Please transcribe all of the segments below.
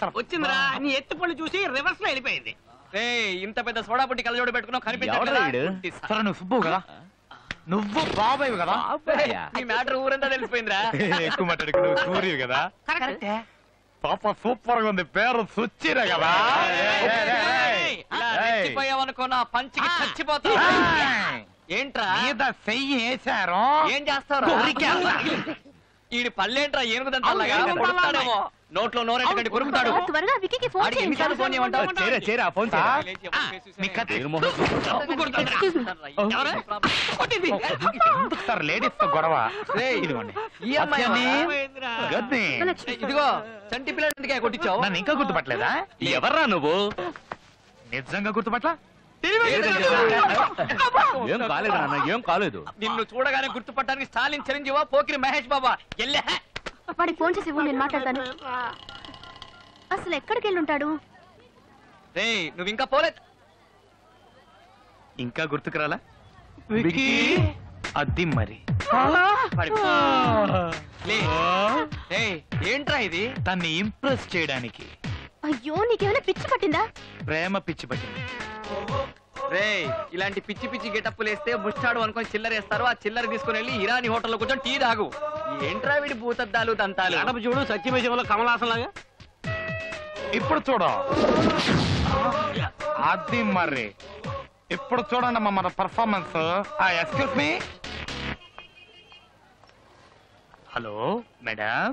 అసలు వచ్చిందిరా నీ ఎత్తు పళ్ళు చూసి రివర్స్ లో వెళ్ళిపోయింది రేయ్, ఇంత పెద్ద సోడా పుట్టి కలజోడు పెట్టుకున్నావు ఎవడ్రా కనిపించట్లేదా? వీడు? పుట్టి సా- సరే నువ్వు సుబ్బు కదా నువ్వు బాబాయ్ కదా ఈ మ్యాటర్ ఊరంతా తెలిసిపోయిందిరా ఎక్కువ మాట్లాడుకు నువ్వు సూర్యు కదా కరెక్టే పాప సూపర్ గా ఉంది పేరు సుచ్చిరే కదా ఏయ్, ఇలా రెచ్చిపోయావనుకో నా పంచికి చచ్చిపోతా ఏంట్రా మీద చెయ్యి వేశారు ఏం చేస్తావురా కొరికేస్తా. ఈడి పళ్ళేంట్రా ఏనుగుదంతా అవును, అలాగా ఏనుగు కొరుకుతాడేమో నోట్లో నోరెట్టుకండి కొరుకుతాడు త్వరగా వికీకి ఫోన్ ఆడికి ఎన్నిసార్లు ఫోన్ చేయమంటావు చేరా చేరా ఫోన్ సార్, మీ కత్తి. తప్పు కొడుతుందిరా. ఎవరు? కొట్టింది. ఎందుకు సార్ లేడీస్ తో గొడవ రేయ్, ఇదిగోండి ఈ అమ్మాయి ఏమైందిరా? గద్ది ఇదిగో చంటి పిల్లడికి కొట్టించావు నన్ను ఇంకా గుర్తుపట్టలేదా ఎవర్రా నువ్వు నిజంగా గుర్తుపట్ల ఏం కాలేదు నాన్న ఏం కాలేదు నిన్ను చూడగానే గుర్తుపట్టడానికి స్టాలిన్ చిరంజీవా పోకిరి మహేష్ బాబా ఎల్లే వాడికి ఫోన్ చేసి ఇవ్వు నేను మాట్లాడతాను అసలు ఎక్కడికి వెళ్ళి ఉంటాడు రే నువ్వు ఇంకా పోలేదు ఇంకా గుర్తుకురాలా అది మరి లే. ఏయ్, ఏంట్రా ఇది తన్ని ఇంప్రెస్ చేయడానికి అయ్యో నీకేమైనా పిచ్చి పట్టిందా ప్రేమ పిచ్చి పట్టింది రే ఇలాంటి పిచ్చి పిచ్చి గెటప్పులు వేస్తే ముష్టాడు అనుకొని చిల్లర వేస్తారు ఆ చిల్లర తీసుకుని వెళ్ళి ఇరానీ హోటల్లో కూర్చొని టీ తాగు ఏంట్రా వీడి భూతద్దాలు దంతాలు గడప చూడు సత్యమేశంలో కమలాసన్ లాగా ఇప్పుడు చూడు అది మరి ఇప్పుడు చూడండి అమ్మా మన performance excuse me hello madam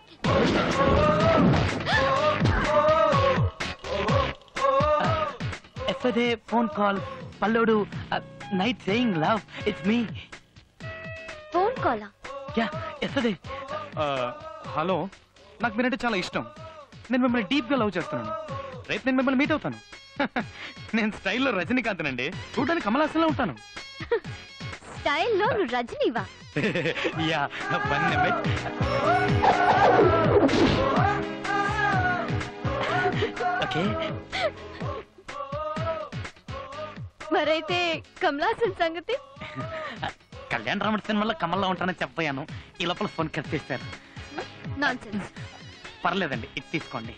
yesterday phone call పల్లోడు night saying love it's me phone కాలా యా ఎస్టర్డే హలో నాకు మీరంటే చాలా ఇష్టం నేను మిమ్మల్ని డీప్ గా లవ్ చేస్తున్నాను రేపు నేను మిమ్మల్ని మీట్ అవుతాను నేను స్టైల్లో రజనీకాంత్ అండి చూడడానికి కమలాసంలో ఉంటాను స్టైల్లో నువ్వు రజనీవా యా వన్ నిమిట్ ఓకే మరైతే కమలాసన్ సంగతి కళ్యాణ్ రాముడి సినిమాలో కమల్లో ఉంటానని చెప్పాను ఈ లోపల ఫోన్ కట్ చేశారు నాన్ పర్లేదండి ఇది తీసుకోండి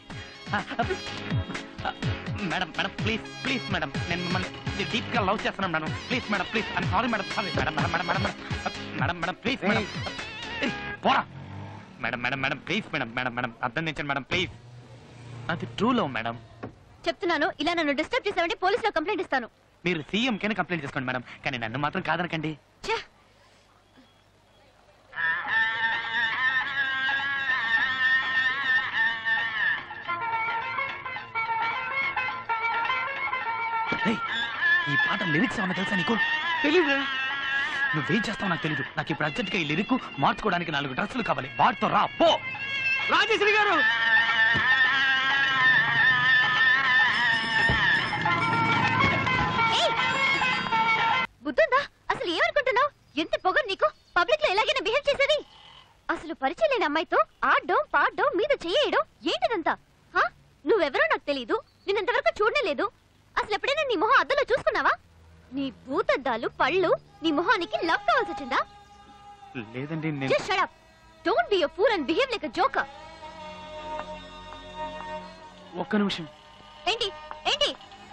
madam madam please please madam నేను మిమ్మల్ని డీప్ గా లవ్ చేస్తున్నాను madam please madam please I'm sorry madam sorry madam madam madam madam madam madam please madam ఏయ్, పోరా madam madam madam please madam madam madam అర్థం చేయండి మేడం ప్లీజ్ అది true love madam చెప్తున్నాను ఇలా నన్ను డిస్టర్బ్ చేసావంటే పోలీసులో కంప్లైంట్ ఇస్తాను మీరు సీఎం కైనా కంప్లైంట్ చేసుకోండి మేడం కానీ నన్ను మాత్రం కాదనకండి ఛే! ఏయ్, ఈ పాట లిరిక్స్ ఏమన్నా తెలుసా నీకు తెలీదు నువ్వేం చేస్తావు నాకు తెలియదు నాకు ఇప్పుడు అర్జెంట్ గా ఈ లిరిక్ మార్చుకోవడానికి నాలుగు డ్రెస్సులు కావాలి వాటితో రా పో రాజేశ్వరి గారు ఏయ్! బుద్ధుందా అసలు ఏమనుకుంటున్నావు ఎంత పొగరు నీకు పబ్లిక్ లో ఎలాగైనా బిహేవ్ చేసేది అసలు పరిచయం లేని అమ్మాయితో ఆడడం పాడడం మీద చేయడం ఏంటిదంతా హా? నువ్వెవరో నాకు తెలీదు నిన్నంతవరకు చూడనే లేదు అసలు ఎప్పుడైనా నీ మొహం అద్దంలో చూసుకున్నావా నీ భూతద్దాలు పళ్ళు నీ మొహానికి లవ్ కావాల్సి వచ్చిందా లేదండి నేను just shut up don't be a fool and behave like a joker ఒక్క నిమిషం ఏంటి ఏంటి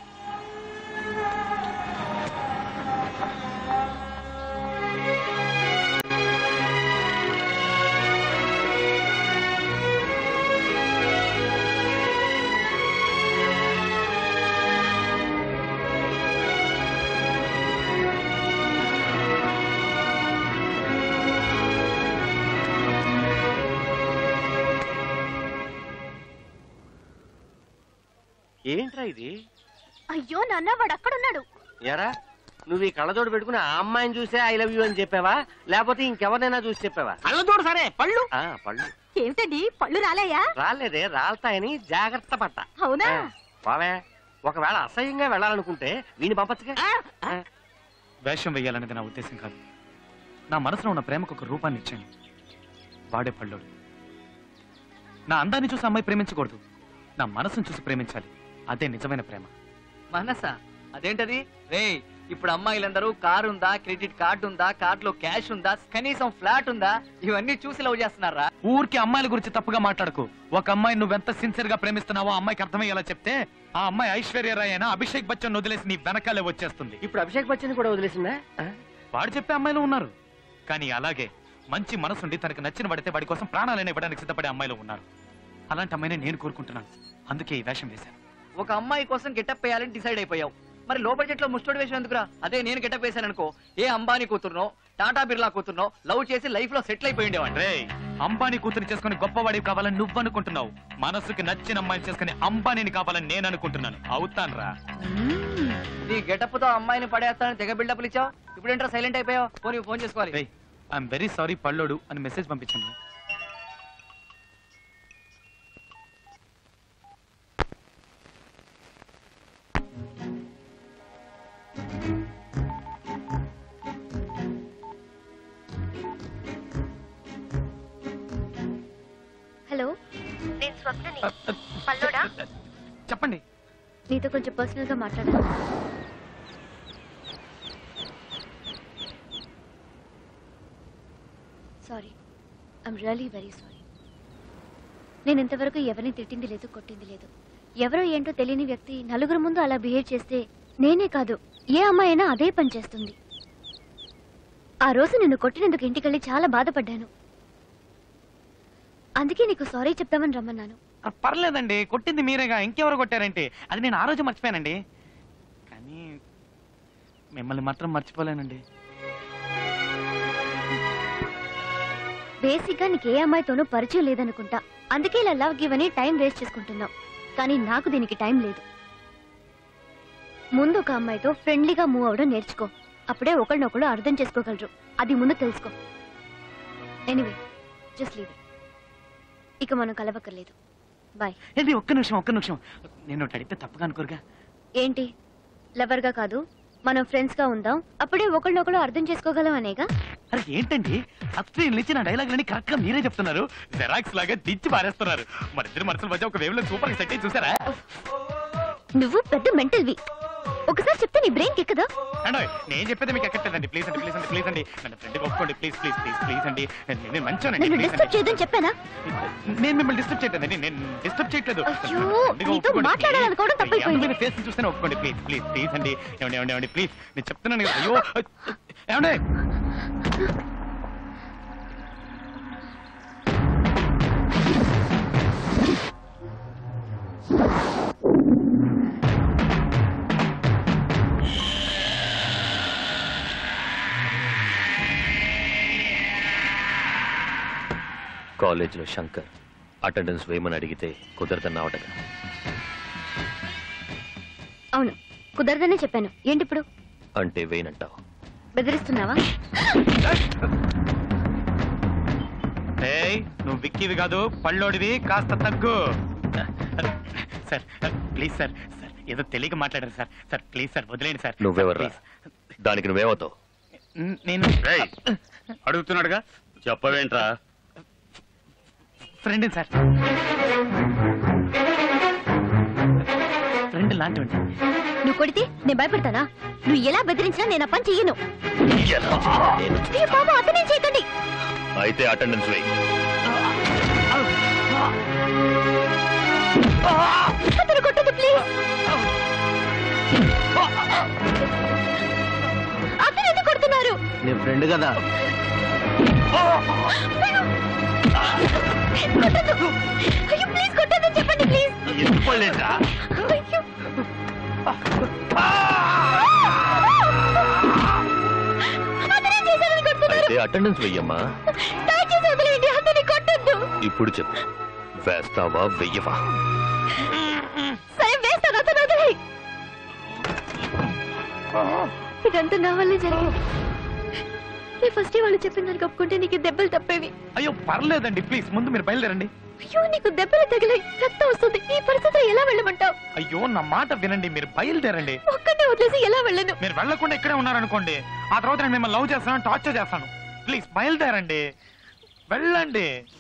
ఏంట్రా ఇది అయ్యో నాన్న వాడు అక్కడున్నాడు ఎరా నువ్వు ఈ కళ్ళజోడు పెట్టుకుని ఆ అమ్మాయిని చూసే ఐ లవ్ యూ అని చెప్పావా లేకపోతే ఇంకెవరినైనా చూసి చెప్పావా కళ్ళ చూడు సరే పళ్ళు ఆ పళ్ళు ఏమిటండి పళ్ళు రాలేయా రాలేదే రాలతాయని జాగ్రత్త పట్ట అవునా ఆ, పోవే ఒకవేళ అసహ్యంగా వెళ్ళాలనుకుంటే వీని పంపచ్చుగా ఆ, వేషం వేయాలనేది నా ఉద్దేశం కాదు నా మనసులో ఉన్న ప్రేమకు ఒక రూపాన్ని ఇచ్చాను వాడే పళ్ళోడు నా అందాన్ని చూసి అమ్మాయి ప్రేమించకూడదు నా మనసును చూసి ప్రేమించాలి అదే నిజమైన ప్రేమ మనస అదేంటది రే ఇప్పుడు అమ్మాయిలందరూ కారు ఉందా క్రెడిట్ కార్డు ఉందా కార్డులో క్యాష్ ఉందా కనీసం ఫ్లాట్ ఉందా ఇవన్నీ చూసి లవ్ చేస్తున్నారా ఊరికి అమ్మాయిల గురించి తప్పుగా మాట్లాడకు ఒక అమ్మాయి నువ్వెంత సిన్సియర్ గా ప్రేమిస్తున్నావో ఆ అమ్మాయికి అర్థమయ్యేలా చెప్తే ఆ అమ్మాయి ఐశ్వర్య రాయ్ అయినా అభిషేక్ బచ్చన్ వదిలేసి నీ వెనకాలే వచ్చేస్తుంది ఇప్పుడు అభిషేక్ బచ్చన్ కూడా వదిలేసిందా ఆ? వాడు చెప్పే అమ్మాయిలు ఉన్నారు కానీ అలాగే మంచి మనసుండి తనకు నచ్చిన పడితే వాడి కోసం ప్రాణాలైనా ఇవ్వడానికి సిద్ధపడే అమ్మాయిలు ఉన్నారు అలాంటి అమ్మాయిని నేను కోరుకుంటున్నాను అందుకే ఈ వేషం వేశాను ఒక అమ్మాయి కోసం గెటప్ వేయాలని డిసైడ్ అయిపోయావు మరి లో బడ్జెట్ లో ముస్టోడి వేసిన ఎందుకురా అదే నేను గెటప్ వేశాను అనుకో ఏ అంబానీ కూతురునో టాటా బిర్లా కూతురునో లవ్ చేసి లైఫ్ లో సెటిల్ అయిపోయి ఉండేవాడిని రే అంబానీ కూతురు చేసుకుని గొప్పవాడివి కావాలని నువ్వు అనుకుంటున్నావు మనసుకి నచ్చిన అమ్మాయిని చేసుకుని అంబానీని కావాలని నేను అనుకుంటున్నాను అవుతాన్రా నీ గెటప్ తో అమ్మాయిని పడేస్తానని తెగ బిల్డప్లు ఇచ్చావు ఇప్పుడు ఏంట్రా సైలెంట్ అయిపోయావు పోనీ ఫోన్ చేసుకోవాలి రే ఐఎమ్ వెరీ సారీ పల్లోడు అని మెసేజ్ పంపించాను హలో నేను స్వప్నని పల్లోడా చెప్పండి నీతో కొంచెం పర్సనల్ గా మాట్లాడాలి sorry I'm really very sorry నేను ఇంతవరకు ఎవరిని తిట్టింది లేదు కొట్టింది లేదు ఎవరో ఏంటో తెలియని వ్యక్తి నలుగురు ముందు అలా బిహేవ్ చేస్తే నేనే కాదు ఏ అమ్మాయి అయినా అదే పని చేస్తుంది ఆ రోజు నిన్ను కొట్టినందుకు ఇంటికెళ్ళి చాలా బాధపడ్డాను అందుకే నీకు సారీ చెప్తామని రమ్మన్నాను ఆ, పర్లేదండి కొట్టింది మీరేగా ఇంకెవరు కొట్టారంటే అది నేను ఆ రోజు మర్చిపోయానండి కానీ మిమ్మల్ని మాత్రం మర్చిపోలేనండి బేసిక్ గా నీకు ఏ అమ్మాయితోనూ పరిచయం లేదనుకుంటా అందుకే ఇలా లవ్ గివ్ అని టైం వేస్ట్ చేసుకుంటున్నావు కానీ నాకు దీనికి టైం లేదు ముందు ఒక అమ్మాయితో ఫ్రెండ్లీగా మూవ్ అవడం నేర్చుకో అప్పుడే ఒకళ్ళనొకళ్ళు అర్థం చేసుకోగలరు అది ముందు తెలుసుకో ఎనీవే జస్ట్ లీవ్ ఇక మనం కలవక్కర్లేదు బాయ్ ఏంటి ఒక్క నిమిషం ఒక్క నిమిషం నేను ఒకటి అడిగితే తప్పుగా అనుకోరుగా ఏంటి లవర్ గా కాదు మనం ఫ్రెండ్స్ గా ఉందాం అప్పుడే ఒకళ్ళనొకళ్ళు అర్థం చేసుకోగలం అనేగా అరే ఏంటండి సబ్స్క్రీన్ ఇచ్చిన డైలాగులని కరెక్ట్ గా మీరే చెప్తున్నారు జెరాక్స్ లాగా దించి పారేస్తున్నారు మన ఇద్దరు మనసుల మధ్య ఒక వేవ్ లో సూపర్ సెట్ అయ్యి చూసారా నువ్వు పెద్ద మెంటల్వి ఒకసారి చెప్తే నీ బ్రెయిన్ ఎక్కదా అండి నేను చెప్పేది మీకు ఎక్కట్లేదండి ప్లీజ్ అండి ప్లీజ్ అండి ప్లీజ్ అండి నన్ను ఫ్రెండ్ ఒప్పుకోండి ప్లీజ్ ప్లీజ్ ప్లీజ్ ప్లీజ్ అండి నేను- నేను మంచోనండి నన్ను ప్లీజ్ డిస్టర్బ్ అండి చేయదని చెప్పానా నేను మిమ్మల్ని డిస్టర్బ్ చేయలేదండి నేను డిస్టర్బ్ చేయట్లేదు అయ్యో, నన్ను friend గా నీతో ఒప్పుకోండి, మాట్లాడాలనుకోవడం please. తప్పైపోయింది. ఏమండి, ఫేస్ చూస్తేనే ఒప్పుకోండి ప్లీజ్ ప్లీజ్ ప్లీజ్ అండి ఏమండి ఏమండి ఏమండి ప్లీజ్ నేను చెప్తున్నాను కదా అయ్యో ఏమండి కాలేజీలో శంకర్ అటెండెన్స్ వేయమని అడిగితే కుదరదన్నావటగా అవును కుదరదనే చెప్పాను ఏంటి ఇప్పుడు అంటే వేయనంటావు బెదిరిస్తున్నావా ఏయ్ నువ్వు విక్కివి కాదు పళ్ళోడివి కాస్త తగ్గు సార్ ప్లీజ్ సార్ సార్ ఏదో తెలియక మాట్లాడారు సార్ సార్ ప్లీజ్ సార్ వదిలేండి సార్ నువ్వెవర్రా దానికి నువ్వేమవుతావు న్- నేను అడుగుతున్నాడుగా చెప్పవేంట్రా ఫ్రెండ్ సార్ ఫ్రెండ్ లాంటి నువ్వు కొడితే నేను భయపడతానా నువ్వు ఎలా బెదిరించినా నేను ఆ పని చెయ్యను నేను అయ్యో బాబా అతనే చేయకండి అయితే అటెండెన్స్ వేయి అతను కొట్టదు ప్లీజ్ అతను ఎందుకు కొడుతున్నారు నీ ఫ్రెండ్ కదా కొట్టదు అయ్యో ప్లీజ్ కొట్టదు చెప్పండి ప్లీజ్ ఎందుకోలేదా అయ్యో అతనే చేశారని కొడుతున్నారు అయితే అటెండెన్స్ వెయ్యమ్మా దయచేసి వదిలేయండి అతని కొట్టద్దు ఇప్పుడు చెప్పు వేస్తావా వెయ్యవా సరే వేస్తాను అతను వదిలే ఇదంతా నా వల్లే జరిగింది నీ ఫస్ట్ వాళ్ళు చెప్పిన దానికి ఒప్పుకుంటే నీకు దెబ్బలు తప్పేవి అయ్యో పర్లేదండి ప్లీజ్ ముందు మీరు బయలుదేరండి అయ్యో నీకు దెబ్బలు తగిలాయి రక్తం వస్తుంది ఈ పరిస్థితిలో ఎలా వెళ్ళమంటావు అయ్యో నా మాట వినండి మీరు బయలుదేరండి ఒక్కడే వదిలేసి ఎలా వెళ్ళను మీరు వెళ్లకుండా ఇక్కడే ఉన్నారనుకోండి ఆ తర్వాత నేను మిమ్మల్ని లవ్ చేస్తాను టార్చర్ చేస్తాను ప్లీజ్ బయలుదేరండి వెళ్ళండి